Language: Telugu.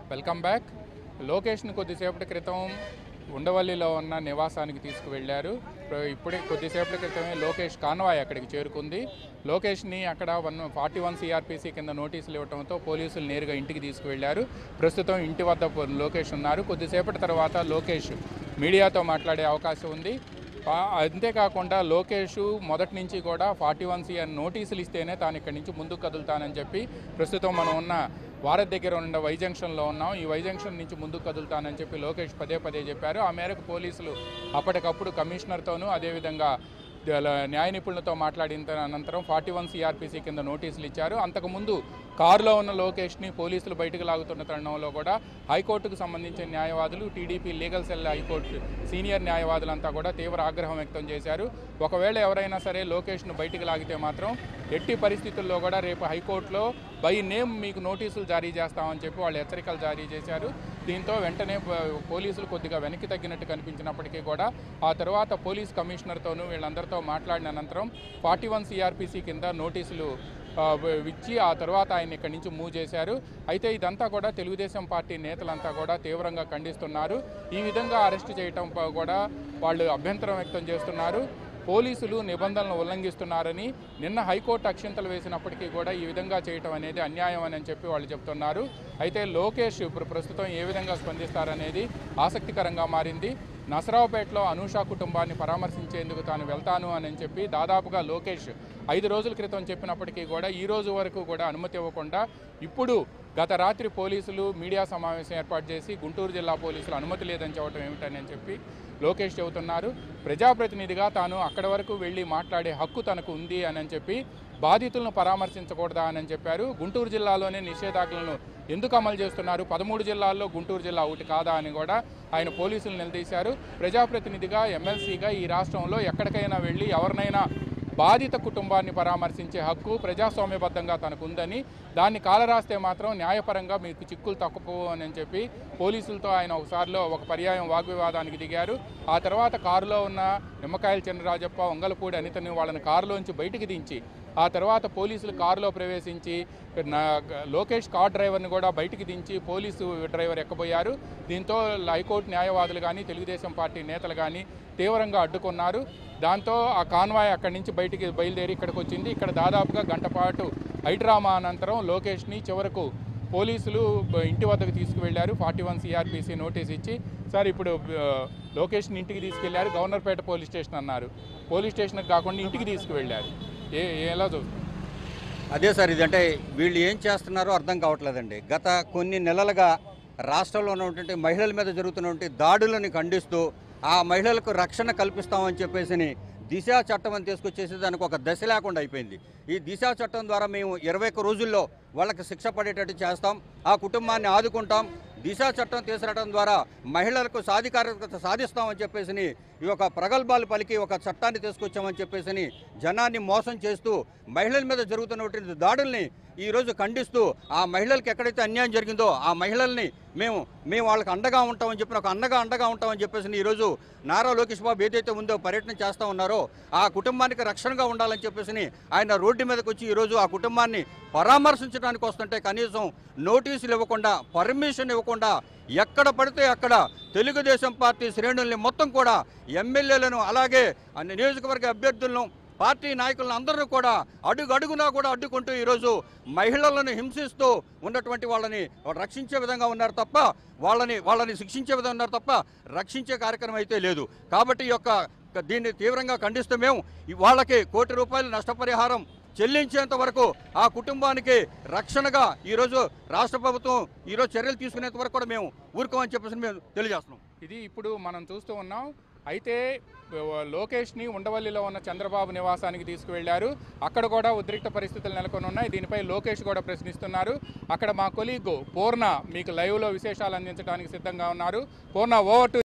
వెల్కమ్ బ్యాక్ లోకేష్ని కొద్దిసేపటి క్రితం ఉండవల్లిలో ఉన్న నివాసానికి తీసుకువెళ్లారు ఇప్పుడు- ఇప్పుడే కొద్దిసేపటి క్రితమే లోకేష్ కాన్వాయ్ అక్కడికి చేరుకుంది లోకేష్ని అక్కడ వన్ ఫార్టీ వన్ సిఆర్పిసి కింద నోటీసులు ఇవ్వడంతో పోలీసులు నేరుగా ఇంటికి తీసుకువెళ్లారు ప్రస్తుతం ఇంటి వద్ద పో- లోకేష్ ఉన్నారు కొద్దిసేపటి తర్వాత లోకేష్ మీడియాతో మాట్లాడే అవకాశం ఉంది ఆ- అంతేకాకుండా లోకేష్ మొదటి నుంచి కూడా ఫార్టీ వన్ సిఆర్ నోటీసులు ఇస్తేనే తాను ఇక్కడి నుంచి ముందుకు కదులుతానని చెప్పి ప్రస్తుతం మనం ఉన్న భారత్ దగ్గర ఉన్న వై జంక్షన్లో ఉన్నాం ఈ వై జంక్షన్ నుంచి ముందుకు కదులుతానని చెప్పి లోకేష్ పదే పదే చెప్పారు ఆ మేరకు పోలీసులు అప్పటికప్పుడు కమిషనర్తోనూ అదేవిధంగా ద- న్యాయ నిపుణులతో మాట్లాడిన తర- అనంతరం ఫార్టీ వన్ సిఆర్పిసి కింద నోటీసులు ఇచ్చారు అంతకుముందు కారులో ఉన్న లోకేష్ని పోలీసులు బయటకు లాగుతున్న తరుణంలో కూడా హైకోర్టుకు సంబంధించిన న్యాయవాదులు TDP legal cell high court senior న్యాయవాదులంతా కూడా తీవ్ర ఆగ్రహం వ్యక్తం చేశారు ఒకవేళ ఎవరైనా సరే లోకేష్ను బయటికి లాగితే మాత్రం ఎట్టి పరిస్థితుల్లో కూడా రేపు హైకోర్టులో బై నేమ్ మీకు నోటీసులు జారీ చేస్తామని చెప్పి వాళ్ళు హెచ్చరికలు జారీ చేశారు దీంతో వెంటనే ప- పోలీసులు కొద్దిగా వెనక్కి తగ్గినట్టు కనిపించినప్పటికీ కూడా ఆ తర్వాత పోలీస్ కమిషనర్తోనూ వీళ్ళందరితో మాట్లాడిన అనంతరం ఫార్టీ వన్ సిఆర్పిసి కింద నోటీసులు ఆ, వ- ఇచ్చి ఆ తర్వాత ఆయన ఇక్కడి నుంచి మూవ్ చేశారు అయితే ఇదంతా కూడా తెలుగుదేశం పార్టీ నేతలంతా కూడా తీవ్రంగా ఖండిస్తున్నారు ఈ విధంగా అరెస్ట్ చేయటం ప- కూడా వాళ్ళు అభ్యంతరం వ్యక్తం చేస్తున్నారు పోలీసులు నిబంధనలను ఉల్లంఘిస్తున్నారని నిన్న హైకోర్టు అక్షింతలు వేసినప్పటికీ కూడా ఈ విధంగా చేయటం అనేది అన్యాయం అని చెప్పి వాళ్ళు చెప్తున్నారు అయితే లోకేష్ ఇప్పుడు ప్రస్తుతం ఏ విధంగా స్పందిస్తారనేది ఆసక్తికరంగా మారింది నసరావుపేటలో అనూష కుటుంబాన్ని పరామర్శించేందుకు తాను వెళ్తాను అని చెప్పి దాదాపుగా లోకేష్ ఐదు రోజుల క్రితం చెప్పినప్పటికీ కూడా ఈ రోజు వరకు కూడా అనుమతి ఇవ్వకుండా ఇప్పుడు గత రాత్రి పోలీసులు మీడియా సమావేశం ఏర్పాటు చేసి గుంటూరు జిల్లా పోలీసులు అనుమతి లేదని చెప్పడం ఏమిటని చెప్పి లోకేష్ చెబుతున్నారు ప్రజాప్రతినిధిగా తాను అక్కడి వరకు వెళ్ళి మాట్లాడే హక్కు తనకు ఉంది అని చెప్పి బాధితులను పరామర్శించకూడదా అని చెప్పారు గుంటూరు జిల్లాలోనే నిషేధాజ్ఞలను ఎందుకు అమలు చేస్తున్నారు పదమూడు జిల్లాల్లో గుంటూరు జిల్లా ఒకటి కాదా అని కూడా ఆయన పోలీసులు నిలదీశారు ప్రజాప్రతినిధిగా ఎమ్మెల్సీగా ఈ రాష్ట్రంలో ఎక్కడికైనా వెళ్ళి ఎవరినైనా బాధిత కుటుంబాన్ని పరామర్శించే హక్కు ప్రజాస్వామ్యబద్ధంగా తనకు ఉందని దాన్ని కాలరాస్తే మాత్రం న్యాయపరంగా మీకు చిక్కులు తక్కువ అని చెప్పి పోలీసులతో ఆయన ఒకసారిలో ఒక పర్యాయం వాగ్వివాదానికి దిగారు ఆ తర్వాత కారులో ఉన్న నిమ్మకాయల చిన్నరాజప్ప వంగలపూడి అనితని వాళ్ళని కారులోంచి బయటికి దించి ఆ తర్వాత పోలీసులు కారులో ప్రవేశించి నా లోకేష్ కార్ డ్రైవర్ని కూడా బయటికి దించి పోలీసు డ్రైవర్ ఎక్కబోయారు దీంతో హైకోర్టు న్యాయవాదులు కానీ తెలుగుదేశం పార్టీ నేతలు కానీ తీవ్రంగా అడ్డుకున్నారు దాంతో ఆ కాన్వాయ్ అక్కడి నుంచి బయటికి బయలుదేరి ఇక్కడికి వచ్చింది ఇక్కడ దాదాపుగా గంట పాటు హైడ్రామా అనంతరం లోకేష్ని చివరకు పోలీసులు బ- ఇంటి వద్దకు తీసుకువెళ్లారు ఫార్టీ వన్ సిఆర్పిసి నోటీస్ ఇచ్చి సార్ ఇప్పుడు ఆ, లోకేష్ని ఇంటికి తీసుకెళ్లారు గవర్నర్పేట పోలీస్ స్టేషన్ అన్నారు పోలీస్ స్టేషన్కి కాకుండా ఇంటికి తీసుకువెళ్లారు ఏ ఎలా చూస్తారు అదే సార్ ఇదంటే వీళ్ళు ఏం చేస్తున్నారో అర్థం కావట్లేదండి గత కొన్ని నెలలుగా రాష్ట్రంలో ఉన్నటువంటి మహిళల మీద జరుగుతున్నటువంటి దాడులను ఖండిస్తూ ఆ మహిళలకు రక్షణ కల్పిస్తామని చెప్పేసి దిశ చట్టం అని తీసుకొచ్చేసి దానికి ఒక దశ లేకుండా అయిపోయింది ఈ దిశ చట్టం ద్వారా మేము ఇరవై ఒక్క రోజుల్లో వాళ్ళకి శిక్ష పడేటట్టు చేస్తాం ఆ కుటుంబాన్ని ఆదుకుంటాం దిశ చట్టం తీసుకురావడం ద్వారా మహిళలకు సాధికారత సాధిస్తామని చెప్పేసి ఈ యొక్క ప్రగల్భాలు పలికి ఒక చట్టాన్ని తీసుకొచ్చామని చెప్పేసి జనాన్ని మోసం చేస్తూ మహిళల మీద జరుగుతున్నటువంటి దాడుల్ని ఈరోజు ఖండిస్తూ ఆ మహిళలకు ఎక్కడైతే అన్యాయం జరిగిందో ఆ మహిళల్ని మేము మేము వాళ్ళకి అండగా ఉంటామని చెప్పిన ఒక అండగా అండగా ఉంటామని చెప్పేసి ఈరోజు నారా లోకేష్ బాబు ఏదైతే ఉందో పర్యటన చేస్తూ ఉన్నారో ఆ కుటుంబానికి రక్షణగా ఉండాలని చెప్పేసి ఆయన రోడ్డు మీదకి వచ్చి ఈరోజు ఆ కుటుంబాన్ని పరామర్శించడానికి వస్తుంటే కనీసం నోటీసులు ఇవ్వకుండా పర్మిషన్ ఇవ్వకుండా ఎక్కడ పడితే అక్కడ తెలుగుదేశం పార్టీ శ్రేణుల్ని మొత్తం కూడా ఎమ్మెల్యేలను అలాగే అన్ని నియోజకవర్గ అభ్యర్థులను పార్టీ నాయకులను అందరూ కూడా అడుగు అడుగునా కూడా అడ్డుకుంటూ ఈరోజు మహిళలను హింసిస్తూ ఉన్నటువంటి వాళ్ళని రక్షించే విధంగా ఉన్నారు తప్ప వాళ్ళని వాళ్ళని శిక్షించే విధంగా ఉన్నారు తప్ప రక్షించే కార్యక్రమం అయితే లేదు కాబట్టి ఈ యొక్క దీన్ని తీవ్రంగా ఖండిస్తూ మేము ఈ వాళ్ళకి కోటి రూపాయలు నష్టపరిహారం చెల్లించేంత వరకు ఆ కుటుంబానికి రక్షణగా ఈరోజు రాష్ట్ర ప్రభుత్వం ఈరోజు చర్యలు తీసుకునేంత వరకు కూడా మేము ఊరుకోమని చెప్పేసి మేము తెలియజేస్తున్నాం ఇది ఇప్పుడు మనం చూస్తూ ఉన్నాం అయితే లోకేష్ని ఉండవల్లిలో ఉన్న చంద్రబాబు నివాసానికి తీసుకువెళ్లారు అక్కడ కూడా ఉద్రిక్త పరిస్థితులు నెలకొని ఉన్నాయి దీనిపై లోకేష్ కూడా ప్రశ్నిస్తున్నారు అక్కడ మా కొలీగ్ పూర్ణ మీకు లైవ్లో విశేషాలు అందించడానికి సిద్ధంగా ఉన్నారు పూర్ణ ఓవర్ టు